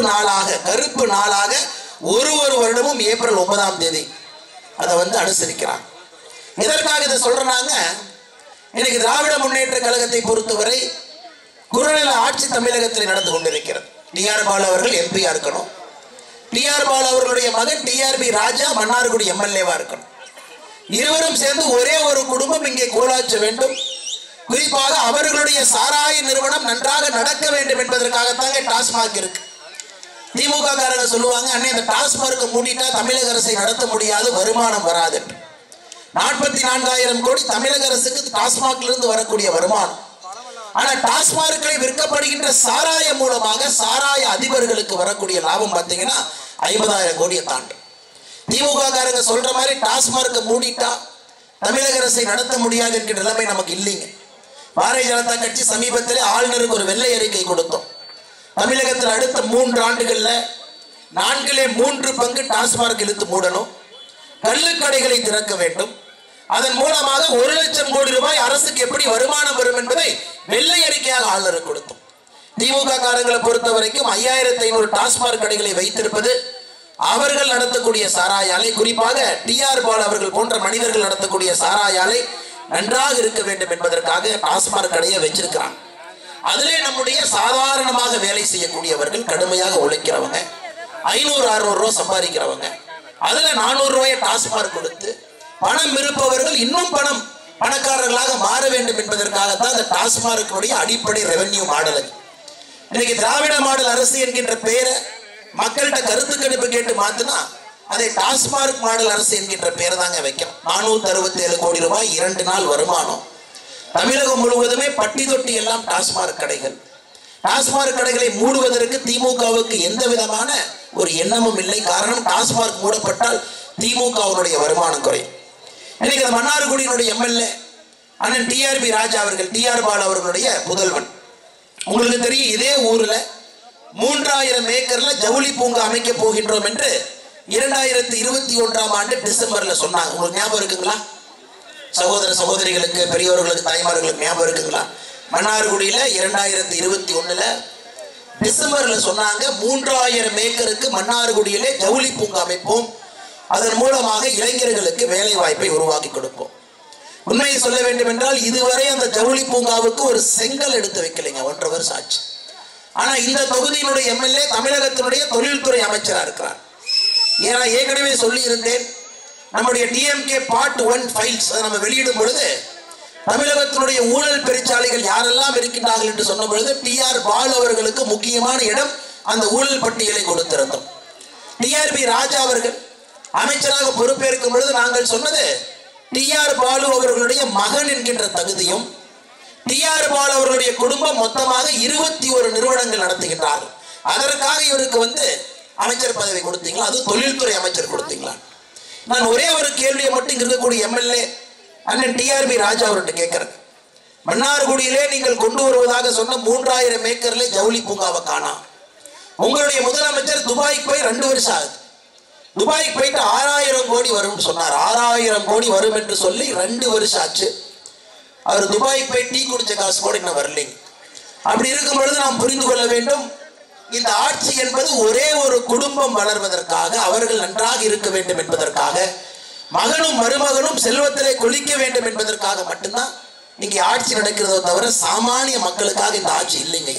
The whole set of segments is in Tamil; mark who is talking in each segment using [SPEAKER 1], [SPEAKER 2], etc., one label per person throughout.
[SPEAKER 1] நாளாக கருப்பு நாளாக ஒரு ஒரு வருடமும் ஏப்ரல் ஒன்பதாம் தேதி அதை வந்து அனுசரிக்கிறாங்க எதற்காக இதை சொல்றாங்க இன்னைக்கு திராவிட முன்னேற்ற கழகத்தை பொறுத்தவரை குறுநில ஆட்சி தமிழகத்தில் நடந்து கொண்டிருக்கிறது டிஆர் பாலு அவர்கள் எம்பியா இருக்கணும் டிஆர் பாலு அவர்களுடைய மகன் டிஆர்பி ராஜா மன்னார்குடி எம்எல்ஏவா இருக்கணும் இருவரும் சேர்ந்து ஒரே ஒரு குடும்பம் இங்கே கோலாச்ச வேண்டும் குறிப்பாக அவர்களுடைய சாராய நிறுவனம் நன்றாக நடக்க வேண்டும் என்பதற்காகத்தாங்க டாஸ்மாக் இருக்கு திமுக காரங்க சொல்லுவாங்க அண்ணே இந்த டாஸ்மார்க்கை மூடிட்டா தமிழக அரசை நடத்த முடியாது வருமானம் வராது என்று. நாற்பத்தி நான்காயிரம் கோடி தமிழக அரசுக்கு டாஸ்மாக்ல இருந்து வரக்கூடிய வருமானம் ஆனா டாஸ்மார்க்களை விற்கப்படுகின்ற சாராயம் மூலமாக சாராய அதிபர்களுக்கு வரக்கூடிய லாபம் பார்த்தீங்கன்னா ஐம்பதாயிரம் கோடியை தாண்டும் திமுக காரங்க சொல்ற மாதிரி டாஸ்மார்க்கை மூடிட்டா தமிழக அரசை நடத்த முடியாது என்கிற நிலைமை நமக்கு இல்லைங்க பாரதிய ஜனதா கட்சி சமீபத்தில் ஆளுநருக்கு ஒரு வெள்ளை அறிக்கை கொடுத்தோம் தமிழகத்தில் அடுத்த மூன்று ஆண்டுகள்ல நான்கிலே மூன்று பங்கு டாஸ்மார்க் இழுத்து மூடணும் கள்ளுக்கடைகளை திறக்க வேண்டும் அதன் மூலமாக ஒரு லட்சம் கோடி ரூபாய் அரசுக்கு எப்படி வருமானம் வரும் என்பதை வெள்ளை அறிக்கையாக ஆளுநருக்கு கொடுத்தோம் திமுக காரங்களை பொறுத்த வரைக்கும் ஐயாயிரத்தி ஐநூறு டாஸ்மாக் கடைகளை வைத்திருப்பது அவர்கள் நடத்தக்கூடிய சாராய ஆலை குறிப்பாக டிஆர் பால் அவர்கள் போன்ற மனிதர்கள் நடத்தக்கூடிய சாராய ஆலை நன்றாக இருக்க வேண்டும் என்பதற்காக டாஸ்மாக் கடையை வச்சிருக்கிறாங்க அதிலே நம்முடைய சாதாரணமாக வேலை செய்யக்கூடியவர்கள் கடுமையாக உழைக்கிறவங்க ஐநூறு அறுநூறு ரூபா சம்பாதிக்கிறவங்க அதுல நானூறு ரூபாயை டாஸ்மாக் கொடுத்து பணம் இருப்பவர்கள் இன்னும் பணம் பணக்காரர்களாக மாற வேண்டும் என்பதற்காகத்தான் இந்த டாஸ்மார்க்கினுடைய அடிப்படை ரெவென்யூ மாடல் அது இன்னைக்கு திராவிட மாடல் அரசு என்கின்ற பெயரை மக்கள்கிட்ட கருத்து கணிப்பு கேட்டு மாத்தினா அதை டாஸ்மார்க் மாடல் அரசு என்கின்ற பெயர் தாங்க வைக்கணும் நானூத்தி அறுபத்தி ஏழு கோடி ரூபாய் இரண்டு நாள் வருமானம் தமிழகம் முழுவதுமே பட்டி தொட்டி எல்லாம் டாஸ்மார்க் கடைகள் டாஸ்மார்க் கடைகளை மூடுவதற்கு திமுகவுக்கு எந்த விதமான ஒரு எண்ணமும் இல்லை காரணம் டாஸ்மார்க் மூடப்பட்டால் திமுகவினுடைய வருமானம் குறையும் இன்னைக்கு அந்த மன்னார்குடியினுடைய எம்எல்ஏ அண்ணன் டிஆர்பி ராஜா அவர்கள் டிஆர் பால் அவர்களுடைய புதல்வன் உங்களுக்கு தெரியும் இதே ஊர்ல மூன்றாயிரம் ஏக்கர்ல ஜவுளி பூங்கா அமைக்க போகின்றோம் என்று இரண்டாயிரத்தி இருபத்தி ஒன்றாம் ஆண்டு டிசம்பர்ல சொன்னாங்க உங்களுக்கு ஞாபகம் இருக்குங்களா சகோதர சகோதரிகளுக்கு பெரியவர்களுக்கு தாய்மார்களுக்கு ஞாபகம் இருக்குங்களா மன்னார்குடியில இரண்டாயிரத்தி இருபத்தி ஒண்ணுல டிசம்பர்ல சொன்னாங்க மூன்றாயிரம் ஏக்கருக்கு மன்னார்குடியிலே ஜவுளி பூங்கா அமைப்போம் அதன் மூலமாக இளைஞர்களுக்கு வேலை வாய்ப்பை உருவாக்கி கொடுப்போம் உண்மையை சொல்ல வேண்டும் என்றால் இதுவரை அந்த ஜவுளி பூங்காவுக்கு ஒரு செங்கல் எடுத்து வைக்கலைங்க ஒன்றரை வருஷம் ஆச்சு ஆனா இந்த தொகுதியினுடைய எம்எல்ஏ தமிழகத்தினுடைய தொழில்துறை அமைச்சரா இருக்கிறார் ஏன்னா ஏற்கனவே சொல்லி இருந்தேன் நம்முடைய டிஎம்கே பார்ட் ஒன் ஃபைல்ஸ் அதை நம்ம வெளியிடும் பொழுது தமிழகத்தினுடைய ஊழல் பெருச்சாளிகள் யாரெல்லாம் இருக்கின்றார்கள் என்று சொன்ன பொழுது டிஆர் பால் அவர்களுக்கு முக்கியமான இடம் அந்த ஊழல் பட்டியலை கொடுத்திருந்தோம் டிஆர்பி ராஜா அவர்கள் அமைச்சராக பொறுப்பேற்கும் பொழுது நாங்கள் சொன்னது டிஆர் பாலு அவர்களுடைய மகன் என்கின்ற தகுதியும் டிஆர் பாலு அவர்களுடைய குடும்பம் மொத்தமாக இருபத்தி ஒரு நிறுவனங்கள் நடத்துகின்றார்கள் அதற்காக இவருக்கு வந்து அமைச்சர் பதவி கொடுத்தீங்களா அது தொழில்துறை அமைச்சர் கொடுத்தீங்களா நான் ஒரே ஒரு கேள்வியை மட்டும் இங்க இருக்கக்கூடிய எம்எல்ஏ அண்ணன் டிஆர்பி ராஜா அவர்கிட்ட கேட்கிறேன் மன்னார்குடியிலே நீங்கள் கொண்டு வருவதாக சொன்ன மூன்றாயிரம் ஏக்கர்ல ஜவுளி பூங்காவை காணாம் உங்களுடைய முதலமைச்சர் துபாய்க்கு போய் ரெண்டு வருஷம் ஆகுது துபாய்க்கு போயிட்டு ஆறாயிரம் கோடி வரும்னு சொன்னார் ஆறாயிரம் கோடி வரும் என்று சொல்லி ரெண்டு வருஷம் ஆச்சு அவர் துபாய்க்கு போய் டீ குடிச்ச காசு கூட இன்னும் வரலைங்க அப்படி இருக்கும் பொழுது நாம் புரிந்து கொள்ள வேண்டும் இந்த ஆட்சி என்பது ஒரே ஒரு குடும்பம் வளர்வதற்காக அவர்கள் நன்றாக இருக்க வேண்டும் என்பதற்காக மகனும் மருமகனும் செல்வத்திலே கொளிக்க வேண்டும் என்பதற்காக மட்டும்தான் இங்கே ஆட்சி நடக்கிறதோ தவிர சாமானிய மக்களுக்காக இந்த ஆட்சி இல்லைங்க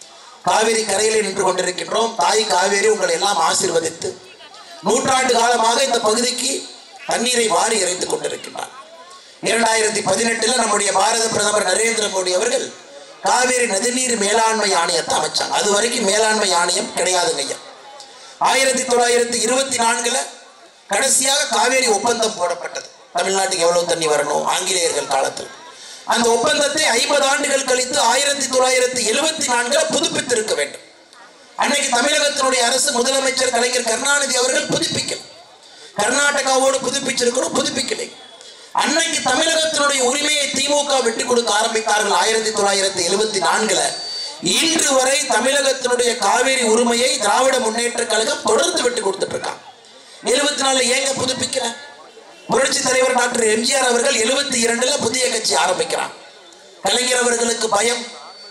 [SPEAKER 1] காவேரி கரையிலே நின்று கொண்டிருக்கின்றோம் தாய் காவேரி உங்களை எல்லாம் ஆசீர்வதித்து நூற்றாண்டு காலமாக இந்த பகுதிக்கு தண்ணீரை வாரி இறைத்துக் கொண்டிருக்கின்றார் இரண்டாயிரத்தி பதினெட்டுல நம்முடைய பாரத பிரதமர் நரேந்திர மோடி அவர்கள் காவேரி நதிநீர் மேலாண்மை ஆணையத்தை அமைச்சாங்க அது வரைக்கும் மேலாண்மை ஆணையம் கிடையாதுங்க ஐயா ஆயிரத்தி தொள்ளாயிரத்தி இருபத்தி நான்குல கடைசியாக காவேரி ஒப்பந்தம் போடப்பட்டது தமிழ்நாட்டுக்கு எவ்வளவு தண்ணி வரணும் ஆங்கிலேயர்கள் காலத்தில் அந்த ஒப்பந்தத்தை ஐம்பது ஆண்டுகள் கழித்து ஆயிரத்தி தொள்ளாயிரத்தி எழுபத்தி நான்குல புதுப்பித்திருக்க வேண்டும் அன்னைக்கு தமிழகத்தினுடைய அரசு முதலமைச்சர் கலைஞர் கருணாநிதி அவர்கள் புதுப்பிக்கல கர்நாடகாவோடு புதுப்பிச்சிருக்கிறோம் புதுப்பிக்கலை அன்னைக்கு தமிழகத்தினுடைய உரிமையை திமுக விட்டு கொடுக்க ஆரம்பித்தார்கள் ஆயிரத்தி தொள்ளாயிரத்தி எழுபத்தி நான்குல இன்று வரை தமிழகத்தினுடைய காவேரி உரிமையை திராவிட முன்னேற்ற கழகம் தொடர்ந்து விட்டு கொடுத்துட்டு இருக்காங்க எழுபத்தி நாலுல ஏங்க புதுப்பிக்கல புரட்சி தலைவர் டாக்டர் எம்ஜிஆர் அவர்கள் எழுபத்தி இரண்டுல புதிய கட்சி ஆரம்பிக்கிறார் கலைஞர் அவர்களுக்கு பயம்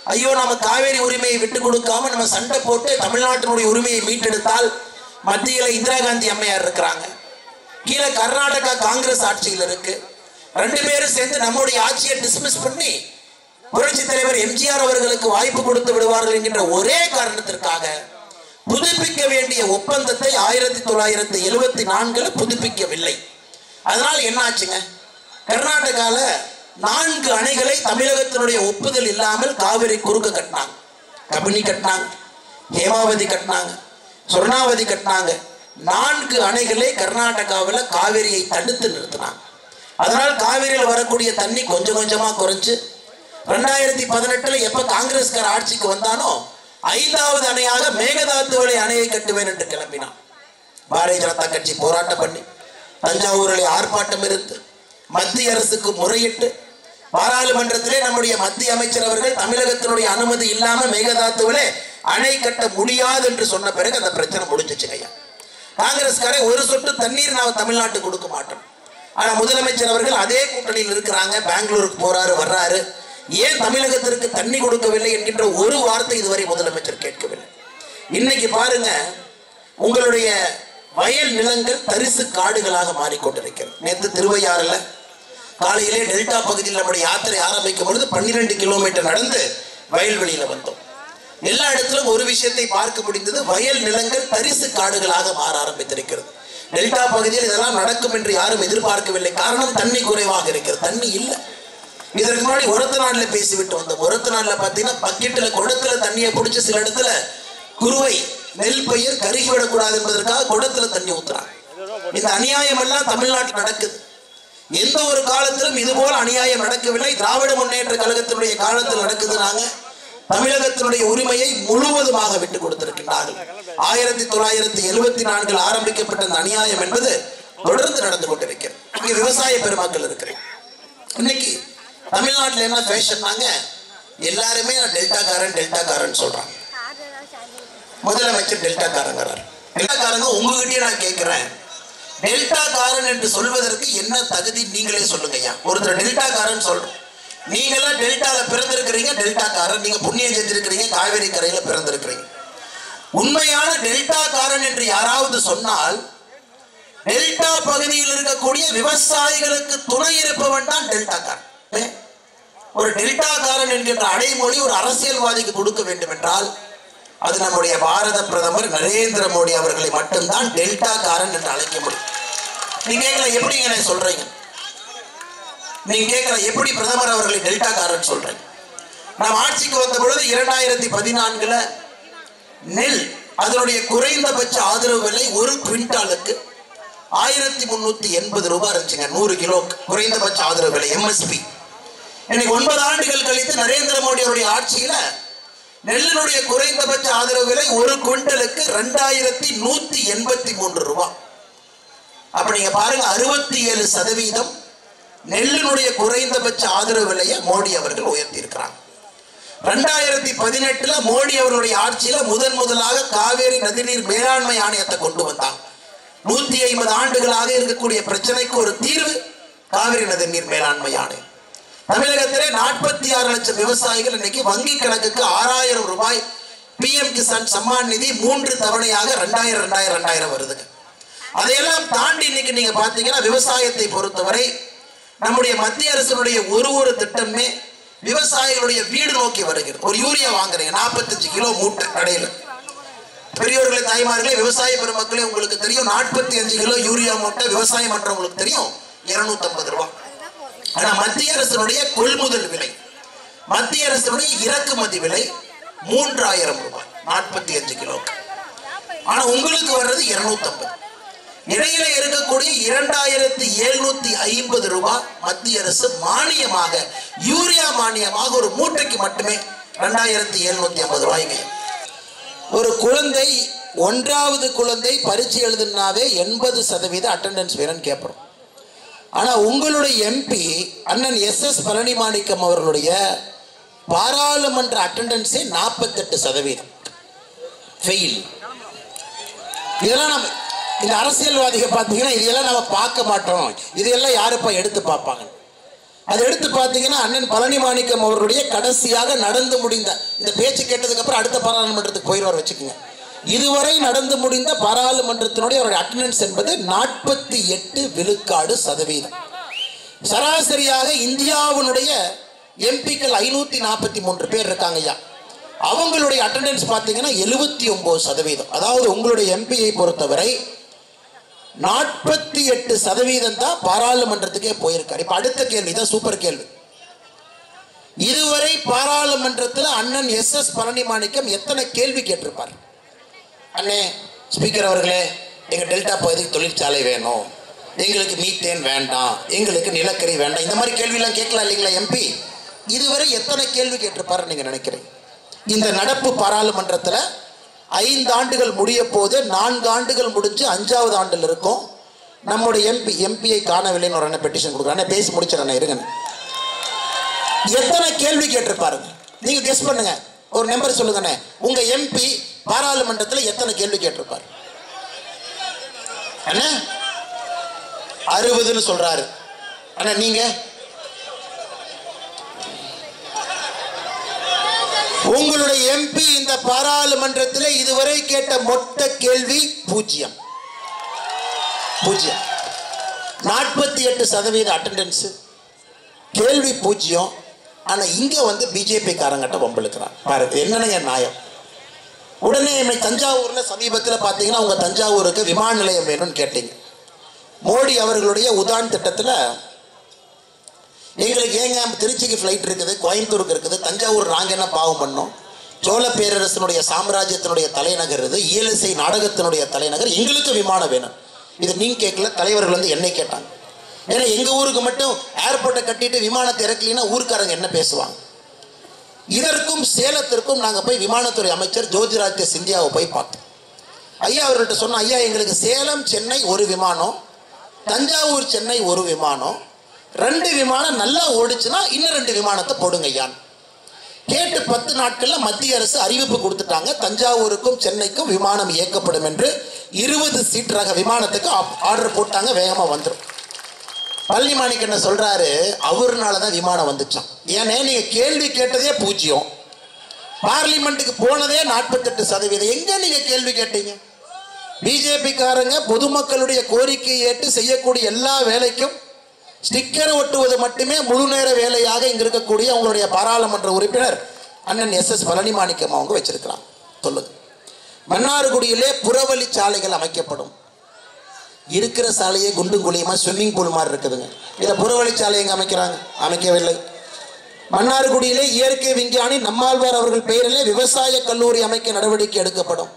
[SPEAKER 1] ஐயோ நம்ம காவேரி உரிமையை விட்டு கொடுக்காம நம்ம சண்டை போட்டு தமிழ்நாட்டினுடைய உரிமையை மீட்டெடுத்தால் மத்தியில இந்திரா காந்தி அம்மையார் இருக்கிறாங்க கீழே கர்நாடகா காங்கிரஸ் ஆட்சியில் இருக்கு ரெண்டு பேரும் சேர்ந்து நம்முடைய ஆட்சியை டிஸ்மிஸ் பண்ணி புரட்சி தலைவர் எம்ஜிஆர் அவர்களுக்கு வாய்ப்பு கொடுத்து விடுவார்கள் என்கின்ற ஒரே காரணத்திற்காக புதுப்பிக்க வேண்டிய ஒப்பந்தத்தை ஆயிரத்தி தொள்ளாயிரத்தி எழுபத்தி நான்குல புதுப்பிக்கவில்லை அதனால் என்ன ஆச்சுங்க கர்நாடகால நான்கு அணைகளை தமிழகத்தினுடைய ஒப்புதல் இல்லாமல் காவிரி குறுக்க கட்டினாங்க கபினி கட்டினாங்க ஹேமாவதி கட்டினாங்க சொர்ணாவதி கட்டினாங்க நான்கு அணைகளை கர்நாடகாவில் காவிரியை தடுத்து நிறுத்தினாங்க அதனால் காவிரியில் வரக்கூடிய தண்ணி கொஞ்சம் கொஞ்சமா குறைஞ்சு ரெண்டாயிரத்தி பதினெட்டுல எப்ப காங்கிரஸ்கார ஆட்சிக்கு வந்தானோ ஐந்தாவது அணையாக மேகதாத்துவளை அணையை கட்டுவேன் என்று கிளம்பினான் பாரதிய ஜனதா கட்சி போராட்டம் பண்ணி தஞ்சாவூரில் ஆர்ப்பாட்டம் இருந்து மத்திய அரசுக்கு முறையிட்டு பாராளுமன்றத்திலே நம்முடைய மத்திய அமைச்சர் அவர்கள் தமிழகத்தினுடைய அனுமதி இல்லாம மேகதாத்துவிலே அணை கட்ட முடியாது என்று சொன்ன பிறகு அந்த பிரச்சனை முடிஞ்சிச்சுங்க ஐயா காங்கிரஸ்காரே ஒரு சொட்டு தண்ணீர் நான் தமிழ்நாட்டுக்கு கொடுக்க மாட்டோம் ஆனா முதலமைச்சர் அவர்கள் அதே கூட்டணியில் இருக்கிறாங்க பெங்களூருக்கு போறாரு வர்றாரு ஏன் தமிழகத்திற்கு தண்ணி கொடுக்கவில்லை என்கின்ற ஒரு வார்த்தை இதுவரை முதலமைச்சர் கேட்கவில்லை இன்னைக்கு பாருங்க உங்களுடைய வயல் நிலங்கள் தரிசு காடுகளாக மாறிக்கொண்டிருக்கிறது நேற்று திருவையாறுல காலையிலே டெல்டா பகுதியில் நம்முடைய யாத்திரை ஆரம்பிக்கும் பொழுது பன்னிரெண்டு கிலோமீட்டர் நடந்து வயல்வெளியில வந்தோம் எல்லா இடத்திலும் ஒரு விஷயத்தை பார்க்க முடிந்தது வயல் நிலங்கள் தரிசு காடுகளாக மாற ஆரம்பித்திருக்கிறது டெல்டா பகுதியில் இதெல்லாம் நடக்கும் என்று யாரும் எதிர்பார்க்கவில்லை காரணம் தண்ணி குறைவாக இருக்கிறது தண்ணி இல்லை இதற்கு முன்னாடி உரத்து நாள்ல பேசிவிட்டு வந்தோம் உரத்து நாள்ல பாத்தீங்கன்னா பக்கெட்ல குடத்துல தண்ணியை பிடிச்சி சில இடத்துல குருவை நெல் பயிர் கருகி விடக்கூடாது என்பதற்காக குடத்துல தண்ணி ஊத்துறாங்க இந்த அநியாயம் எல்லாம் தமிழ்நாட்டில் நடக்குது எந்த ஒரு காலத்திலும் இது போல அநியாயம் நடக்கவில்லை திராவிட முன்னேற்ற கழகத்தினுடைய காலத்தில் நடக்குதுனாங்க தமிழகத்தினுடைய உரிமையை முழுவதுமாக விட்டுக் கொடுத்திருக்கின்றார்கள் ஆயிரத்தி தொள்ளாயிரத்தி எழுபத்தி நான்கில் ஆரம்பிக்கப்பட்ட இந்த அநியாயம் என்பது தொடர்ந்து நடந்து கொண்டிருக்கிறது இங்க விவசாய பெருமக்கள் இருக்கிறேன் இன்னைக்கு தமிழ்நாட்டில் என்ன ஃபேஷன்னாங்க எல்லாருமே நான் டெல்டாக்காரன் டெல்டாக்காரன் சொல்றாங்க முதலமைச்சர் டெல்டாக்காரங்கிறார் டெல்டாக்காரங்க உங்ககிட்டயே நான் கேட்கிறேன் டெல்டாக்காரன் என்று சொல்வதற்கு என்ன தகுதி நீங்களே சொல்லுங்க ஐயா ஒருத்தர் டெல்டாக்காரன் சொல்றோம் நீங்களாம் டெல்டால பிறந்திருக்கிறீங்க டெல்டாக்காரன் நீங்க புண்ணியம் செஞ்சிருக்கிறீங்க காவேரி கரையில பிறந்திருக்கிறீங்க உண்மையான டெல்டாக்காரன் என்று யாராவது சொன்னால் டெல்டா பகுதியில் இருக்கக்கூடிய விவசாயிகளுக்கு துணை இருப்பவன் தான் டெல்டாக்காரன் ஏ? ஒரு டெல்டாக்காரன் என்கின்ற அடைமொழி ஒரு அரசியல்வாதிக்கு கொடுக்க வேண்டும் என்றால் அது நம்முடைய பாரத பிரதமர் நரேந்திர மோடி அவர்களை மட்டும்தான் டெல்டாக்காரன் என்று அழைக்க முடியும் நீங்க கேட்கல எப்படிங்க நான் சொல்றீங்க நீங்க கேட்கல எப்படி பிரதமர் அவர்களை டெல்டாக்காரன் சொல்றீங்க நாம் ஆட்சிக்கு வந்த பொழுது இரண்டாயிரத்தி பதினான்குல நெல் அதனுடைய குறைந்தபட்ச ஆதரவு விலை ஒரு குவிண்டாலுக்கு ஆயிரத்தி முன்னூத்தி எண்பது ரூபாய் இருந்துச்சுங்க நூறு கிலோ குறைந்தபட்ச ஆதரவு விலை எம்எஸ்பி இன்னைக்கு ஒன்பது ஆண்டுகள் கழித்து நரேந்திர மோடி அவருடைய ஆட்சியில நெல்லினுடைய குறைந்தபட்ச ஆதரவு விலை ஒரு குவிண்டலுக்கு ரெண்டாயிரத்தி நூத்தி எண்பத்தி மூன்று ரூபாய் அப்ப நீங்க பாருங்க அறுபத்தி ஏழு சதவீதம் நெல்லினுடைய குறைந்தபட்ச ஆதரவு விலையை மோடி அவர்கள் உயர்த்தி இருக்கிறாங்க ரெண்டாயிரத்தி பதினெட்டுல மோடி அவர்களுடைய ஆட்சியில முதன் முதலாக காவேரி நதிநீர் மேலாண்மை ஆணையத்தை கொண்டு வந்தாங்க நூத்தி ஐம்பது ஆண்டுகளாக இருக்கக்கூடிய பிரச்சனைக்கு ஒரு தீர்வு காவிரி நதிநீர் மேலாண்மை ஆணையம் தமிழகத்திலே நாற்பத்தி ஆறு லட்சம் விவசாயிகள் இன்னைக்கு வங்கி கணக்குக்கு ஆறாயிரம் ரூபாய் பிஎம் கிசான் சம்மான் நிதி மூன்று தவணையாக ரெண்டாயிரம் ரெண்டாயிரம் ரெண்டாயிரம் வருதுங்க அதையெல்லாம் தாண்டி இன்னைக்கு நீங்க பாத்தீங்கன்னா விவசாயத்தை பொறுத்தவரை நம்முடைய மத்திய அரசினுடைய ஒரு ஒரு திட்டமே விவசாயிகளுடைய வீடு நோக்கி வருகிறது ஒரு யூரியா வாங்குறீங்க நாற்பத்தஞ்சு கிலோ மூட்டை கடையில் பெரியோர்களே தாய்மார்களே விவசாய பெருமக்களே உங்களுக்கு தெரியும் நாற்பத்தி அஞ்சு கிலோ யூரியா மூட்டை விவசாயம் பண்றவங்களுக்கு தெரியும் இருநூத்தி ரூபாய் ஆனா மத்திய அரசினுடைய கொள்முதல் விலை மத்திய அரசினுடைய இறக்குமதி விலை மூன்றாயிரம் ரூபாய் நாற்பத்தி அஞ்சு கிலோக்கு ஆனா உங்களுக்கு வர்றது இருநூத்தி இடையில இருக்கக்கூடிய இரண்டாயிரத்தி எழுநூத்தி ஐம்பது ரூபாய் மத்திய அரசு மானியமாக யூரியா மானியமாக ஒரு மூட்டைக்கு மட்டுமே ரெண்டாயிரத்தி எழுநூத்தி ஐம்பது ரூபாய்ங்க ஒரு குழந்தை ஒன்றாவது குழந்தை பரீட்சை எழுதுனாவே எண்பது சதவீத அட்டெண்டன்ஸ் வேணும்னு கேட்போம் ஆனா உங்களுடைய எம்பி அண்ணன் எஸ் எஸ் பழனிமாணிக்கம் அவர்களுடைய பாராளுமன்ற அட்டெண்டன்ஸே நாற்பத்தெட்டு சதவீதம் ஃபெயில் இதெல்லாம் நம்ம இந்த அரசியல்வாதிகள் பார்த்தீங்கன்னா இதெல்லாம் நம்ம பார்க்க மாட்டோம் இதெல்லாம் யாருப்பா எடுத்து பார்ப்பாங்க அதை எடுத்து பார்த்தீங்கன்னா அண்ணன் பழனி மாணிக்கம் அவர்களுடைய கடைசியாக நடந்து முடிந்த இந்த பேச்சு கேட்டதுக்கு அப்புறம் அடுத்த பாராளுமன்றத்துக்கு போயிடுவார் வச்சுக்கோங்க இதுவரை நடந்து முடிந்த பாராளுமன்றத்தினுடைய அவருடைய அட்டண்டன்ஸ் என்பது நாற்பத்தி எட்டு விழுக்காடு சதவீதம் சராசரியாக இந்தியாவினுடைய எம்பிக்கள் ஐநூத்தி நாற்பத்தி மூன்று பேர் இருக்காங்க ஐயா அவங்களுடைய அட்டண்டன்ஸ் பார்த்தீங்கன்னா எழுபத்தி ஒன்பது சதவீதம் அதாவது உங்களுடைய எம்பியை பொறுத்தவரை நாற்பத்தி எட்டு சதவீதம் தான் பாராளுமன்றத்துக்கே போயிருக்காரு இப்ப அடுத்த கேள்வி தான் சூப்பர் கேள்வி இதுவரை பாராளுமன்றத்தில் அண்ணன் எஸ் எஸ் பழனி மாணிக்கம் எத்தனை கேள்வி கேட்டிருப்பார் அண்ணே ஸ்பீக்கர் அவர்களே எங்க டெல்டா பகுதிக்கு தொழிற்சாலை வேணும் எங்களுக்கு மீத்தேன் வேண்டாம் எங்களுக்கு நிலக்கரி வேண்டாம் இந்த மாதிரி கேள்வியெல்லாம் கேட்கலாம் இல்லைங்களா எம்பி இதுவரை எத்தனை கேள்வி கேட்டிருப்பாரு நீங்க நினைக்கிறீங்க இந்த நடப்பு பாராளுமன்றத்தில் ஐந்து ஆண்டுகள் முடிய போது நான்கு ஆண்டுகள் முடிஞ்சு அஞ்சாவது ஆண்டில் இருக்கும் நம்முடைய எம்பி எம்பியை காணவில்லைன்னு ஒரு அண்ணன் பெட்டிஷன் கொடுக்குறேன் பேசி முடிச்சிடறேன் இருங்க எத்தனை கேள்வி கேட்டிருப்பாருங்க நீங்க கெஸ் பண்ணுங்க ஒரு நம்பர் சொல்லுங்கண்ணே உங்க எம்பி பாராளுமன்றத்தில் எத்தனை கேள்வி கேட்டிருப்பார் அண்ணா அறுபதுன்னு சொல்றாரு அண்ணா நீங்க உங்களுடைய எம்பி இந்த பாராளுமன்றத்தில் இதுவரை கேட்ட மொத்த கேள்வி பூஜ்ஜியம் பூஜ்ஜியம் நாற்பத்தி எட்டு சதவீத அட்டண்டன்ஸ் கேள்வி பூஜ்ஜியம் ஆனா இங்க வந்து பிஜேபி காரங்கிட்ட வம்பிழுக்கிறான் பாருங்க என்னங்க நியாயம் உடனே என்னை தஞ்சாவூர்ல சமீபத்துல பாத்தீங்கன்னா உங்க தஞ்சாவூருக்கு விமான நிலையம் வேணும்னு கேட்டீங்க மோடி அவர்களுடைய உதான் திட்டத்துல எங்களுக்கு ஏங்க திருச்சிக்கு ஃப்ளைட் இருக்குது கோயம்புத்தூருக்கு இருக்குது தஞ்சாவூர் நாங்கள் என்ன பாவம் பண்ணோம் சோழ பேரரசனுடைய சாம்ராஜ்யத்தினுடைய தலைநகர் இது இயலிசை நாடகத்தினுடைய தலைநகர் எங்களுக்கு விமானம் வேணும் இது நீங்க கேட்கல தலைவர்கள் வந்து என்னை கேட்டாங்க ஏன்னா எங்க ஊருக்கு மட்டும் ஏர்போர்ட்டை கட்டிட்டு விமானத்தை இறக்கலினா ஊருக்காரங்க என்ன பேசுவாங்க இதற்கும் சேலத்திற்கும் நாங்கள் போய் விமானத்துறை அமைச்சர் ஜோதிராதித்ய சிந்தியாவை போய் பார்த்தோம் ஐயா அவர்கள்ட்ட சொன்னோம் ஐயா எங்களுக்கு சேலம் சென்னை ஒரு விமானம் தஞ்சாவூர் சென்னை ஒரு விமானம் ரெண்டு விமானம் நல்லா ஓடுச்சுன்னா இன்னும் ரெண்டு விமானத்தை போடுங்க ஐயான்னு கேட்டு பத்து நாட்கள்ல மத்திய அரசு அறிவிப்பு கொடுத்துட்டாங்க தஞ்சாவூருக்கும் சென்னைக்கும் விமானம் இயக்கப்படும் என்று இருபது சீட் ரக விமானத்துக்கு ஆர்டர் போட்டாங்க வேகமா வந்துடும் பள்ளி மாணிக்கண்ண சொல்றாரு அவர்னால தான் விமானம் வந்துச்சான் ஏன்னா நீங்க கேள்வி கேட்டதே பூஜ்ஜியம் பார்லிமெண்ட்டுக்கு போனதே நாற்பத்தெட்டு சதவீதம் எங்க நீங்க கேள்வி கேட்டீங்க பிஜேபி காரங்க பொதுமக்களுடைய கோரிக்கையை ஏற்று செய்யக்கூடிய எல்லா வேலைக்கும் ஸ்டிக்கர் ஒட்டுவது மட்டுமே முழு நேர வேலையாக இங்க இருக்கக்கூடிய அவங்களுடைய பாராளுமன்ற உறுப்பினர் அண்ணன் எஸ் எஸ் பழனி மாணிக்கம் அவங்க வச்சிருக்கிறாங்க சொல்லுங்க மன்னார்குடியிலே புறவழி சாலைகள் அமைக்கப்படும் இருக்கிற சாலையே குண்டும் குழியுமா ஸ்விம்மிங் பூல் மாதிரி இருக்குதுங்க இதில் புறவழி சாலை எங்க அமைக்கிறாங்க அமைக்கவில்லை மன்னார்குடியிலே இயற்கை விஞ்ஞானி நம்மாழ்வார் அவர்கள் பெயரிலே விவசாய கல்லூரி அமைக்க நடவடிக்கை எடுக்கப்படும்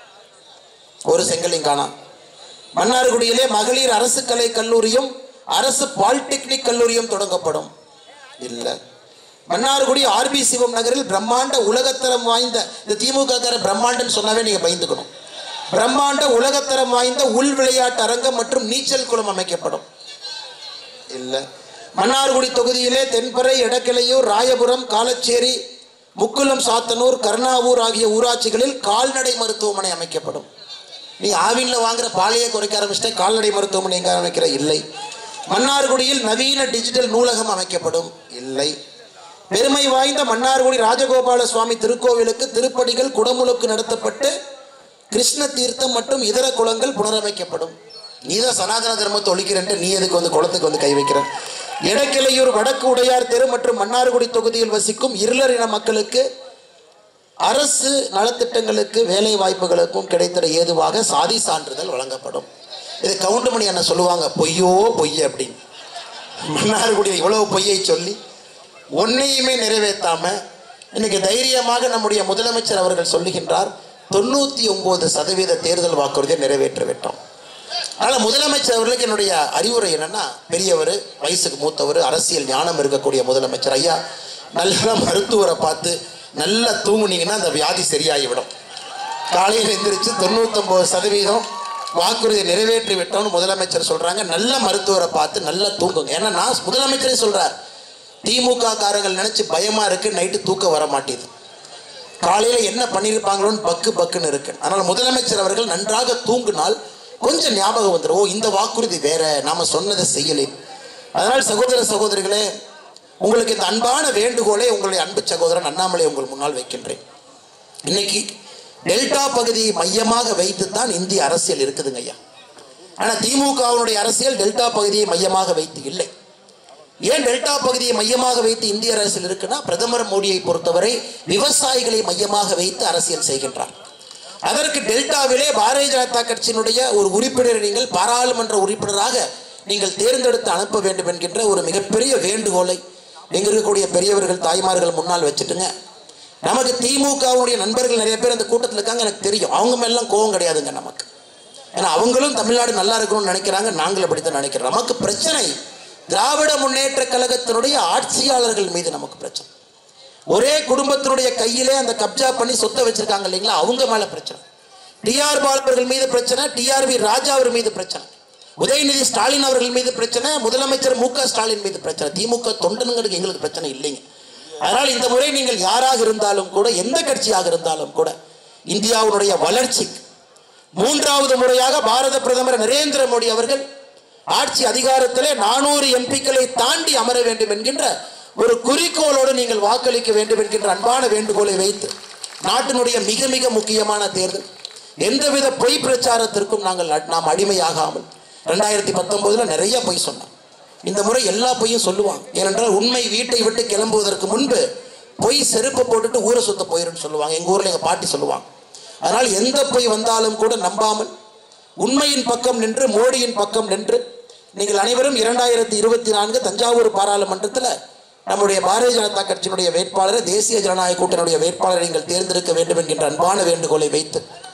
[SPEAKER 1] ஒரு செங்கலையும் காணாம் மன்னார்குடியிலே மகளிர் அரசு கலை கல்லூரியும் அரசு பாலிடெக்னிக் கல்லூரியும் தொடங்கப்படும் இல்ல மன்னார்குடி ஆர்பி சிவம் நகரில் பிரம்மாண்ட உலகத்தரம் வாய்ந்த இந்த திமுக கார பிரம்மாண்டம் சொன்னாவே நீங்க பயந்துக்கணும் பிரம்மாண்ட உலகத்தரம் வாய்ந்த உள் விளையாட்டு அரங்கம் மற்றும் நீச்சல் குளம் அமைக்கப்படும் இல்ல மன்னார்குடி தொகுதியிலே தென்பறை எடக்கிளையூர் ராயபுரம் காலச்சேரி முக்குளம் சாத்தனூர் கருணாவூர் ஆகிய ஊராட்சிகளில் கால்நடை மருத்துவமனை அமைக்கப்படும் நீ ஆவின்ல வாங்குற பாலையை குறைக்க ஆரம்பிச்சிட்டே கால்நடை மருத்துவமனை எங்க அமைக்கிற இல்லை மன்னார்குடியில் நவீன டிஜிட்டல் நூலகம் அமைக்கப்படும் இல்லை பெருமை வாய்ந்த மன்னார்குடி ராஜகோபால சுவாமி திருக்கோவிலுக்கு திருப்படிகள் குடமுழுக்கு நடத்தப்பட்டு கிருஷ்ண தீர்த்தம் மற்றும் இதர குளங்கள் புனரமைக்கப்படும் நீதான் சனாதன தர்மத்தை ஒழிக்கிறன்ட்டு நீ எதுக்கு வந்து குளத்துக்கு வந்து கை வைக்கிற எடக்கிளையூர் வடக்கு உடையார் தெரு மற்றும் மன்னார்குடி தொகுதியில் வசிக்கும் இருளர் இன மக்களுக்கு அரசு நலத்திட்டங்களுக்கு வேலை வாய்ப்புகளுக்கும் கிடைத்திட ஏதுவாக சாதி சான்றிதழ் வழங்கப்படும் இது கவுண்டமணி என்ன சொல்லுவாங்க பொய்யோ பொய் அப்படின்னு மன்னார்குடி இவ்வளவு பொய்யை சொல்லி ஒன்னையுமே நிறைவேற்றாம இன்னைக்கு தைரியமாக நம்முடைய முதலமைச்சர் அவர்கள் சொல்லுகின்றார் தொண்ணூத்தி ஒன்பது சதவீத தேர்தல் வாக்குறுதியை நிறைவேற்ற விட்டோம் அதனால முதலமைச்சர் அவர்களுக்கு என்னுடைய அறிவுரை என்னன்னா பெரியவர் வயசுக்கு மூத்தவர் அரசியல் ஞானம் இருக்கக்கூடிய முதலமைச்சர் ஐயா நல்ல மருத்துவரை பார்த்து நல்லா தூங்குனீங்கன்னா அந்த வியாதி சரியாகிவிடும் காலையில் எந்திரிச்சு தொண்ணூத்தொம்பது சதவீதம் வாக்குறுதியை நிறைவேற்றி விட்டோம்னு முதலமைச்சர் சொல்றாங்க நல்ல மருத்துவரை பார்த்து நல்லா தூங்குங்க ஏன்னா நான் முதலமைச்சரே சொல்றார் திமுக காரர்கள் நினைச்சு பயமா இருக்கு நைட்டு தூக்கம் வர மாட்டேது காலையில என்ன பண்ணியிருப்பாங்களோன்னு பக்கு பக்குன்னு இருக்கு அதனால முதலமைச்சர் அவர்கள் நன்றாக தூங்கினால் கொஞ்சம் ஞாபகம் வந்துடும் ஓ இந்த வாக்குறுதி வேற நாம சொன்னதை செய்யலை அதனால் சகோதர சகோதரிகளே உங்களுக்கு இந்த அன்பான வேண்டுகோளை உங்களுடைய அன்பு சகோதரன் அண்ணாமலை உங்கள் முன்னால் வைக்கின்றேன் இன்னைக்கு டெல்டா பகுதியை மையமாக வைத்து தான் இந்திய அரசியல் இருக்குதுங்க ஐயா ஆனால் திமுகவினுடைய அரசியல் டெல்டா பகுதியை மையமாக வைத்து இல்லை ஏன் டெல்டா பகுதியை மையமாக வைத்து இந்திய அரசியல் இருக்குன்னா பிரதமர் மோடியை பொறுத்தவரை விவசாயிகளை மையமாக வைத்து அரசியல் செய்கின்றார் அதற்கு டெல்டாவிலே பாரதிய ஜனதா கட்சியினுடைய ஒரு உறுப்பினரை நீங்கள் பாராளுமன்ற உறுப்பினராக நீங்கள் தேர்ந்தெடுத்து அனுப்ப வேண்டும் என்கின்ற ஒரு மிகப்பெரிய வேண்டுகோளை இங்க இருக்கக்கூடிய பெரியவர்கள் தாய்மார்கள் முன்னால் வச்சுட்டுங்க நமக்கு திமுகவுடைய நண்பர்கள் நிறைய பேர் அந்த கூட்டத்தில் இருக்காங்க எனக்கு தெரியும் அவங்க மேலாம் கோவம் கிடையாதுங்க நமக்கு ஏன்னா அவங்களும் தமிழ்நாடு நல்லா இருக்கணும்னு நினைக்கிறாங்க நாங்கள் அப்படித்தான் நினைக்கிறோம் நமக்கு பிரச்சனை திராவிட முன்னேற்ற கழகத்தினுடைய ஆட்சியாளர்கள் மீது நமக்கு பிரச்சனை ஒரே குடும்பத்தினுடைய கையிலே அந்த கப்ஜா பண்ணி சொத்தை வச்சிருக்காங்க இல்லைங்களா அவங்க மேல பிரச்சனை டிஆர் பால் அவர்கள் மீது பிரச்சனை டிஆர்வி ராஜா அவர் மீது பிரச்சனை உதயநிதி ஸ்டாலின் அவர்கள் மீது பிரச்சனை முதலமைச்சர் மு க ஸ்டாலின் மீது பிரச்சனை திமுக தொண்டனுங்களுக்கு எங்களுக்கு பிரச்சனை இல்லைங்க அதனால் இந்த முறை நீங்கள் யாராக இருந்தாலும் கூட எந்த கட்சியாக இருந்தாலும் கூட இந்தியாவுடைய வளர்ச்சிக்கு மூன்றாவது முறையாக பாரத பிரதமர் நரேந்திர மோடி அவர்கள் ஆட்சி அதிகாரத்திலே நானூறு எம்பிக்களை தாண்டி அமர வேண்டும் என்கின்ற ஒரு குறிக்கோளோடு நீங்கள் வாக்களிக்க வேண்டும் என்கின்ற அன்பான வேண்டுகோளை வைத்து நாட்டினுடைய மிக மிக முக்கியமான தேர்தல் எந்தவித பொய் பிரச்சாரத்திற்கும் நாங்கள் அ- நாம் அடிமையாகாமல் ரெண்டாயிரத்தி பத்தொன்பதுல நிறைய பொய் சொன்னோம் இந்த முறை எல்லா பொய்யும் சொல்லுவாங்க ஏனென்றால் உண்மை வீட்டை விட்டு கிளம்புவதற்கு முன்பு பொய் செருப்பு போட்டுட்டு ஊரை சுத்த போயிருன்னு சொல்லுவாங்க எங்க ஊர்ல எங்க பாட்டி சொல்லுவாங்க அதனால் எந்த பொய் வந்தாலும் கூட நம்பாமல் உண்மையின் பக்கம் நின்று மோடியின் பக்கம் நின்று நீங்கள் அனைவரும் இரண்டாயிரத்தி இருபத்தி நான்கு தஞ்சாவூர் பாராளுமன்றத்தில் நம்முடைய பாரதிய ஜனதா கட்சியினுடைய வேட்பாளரை தேசிய ஜனநாயக கூட்டணியுடைய வேட்பாளரை நீங்கள் தேர்ந்தெடுக்க வேண்டும் என்கின்ற அன்பான வேண்டுகோளை வைத்து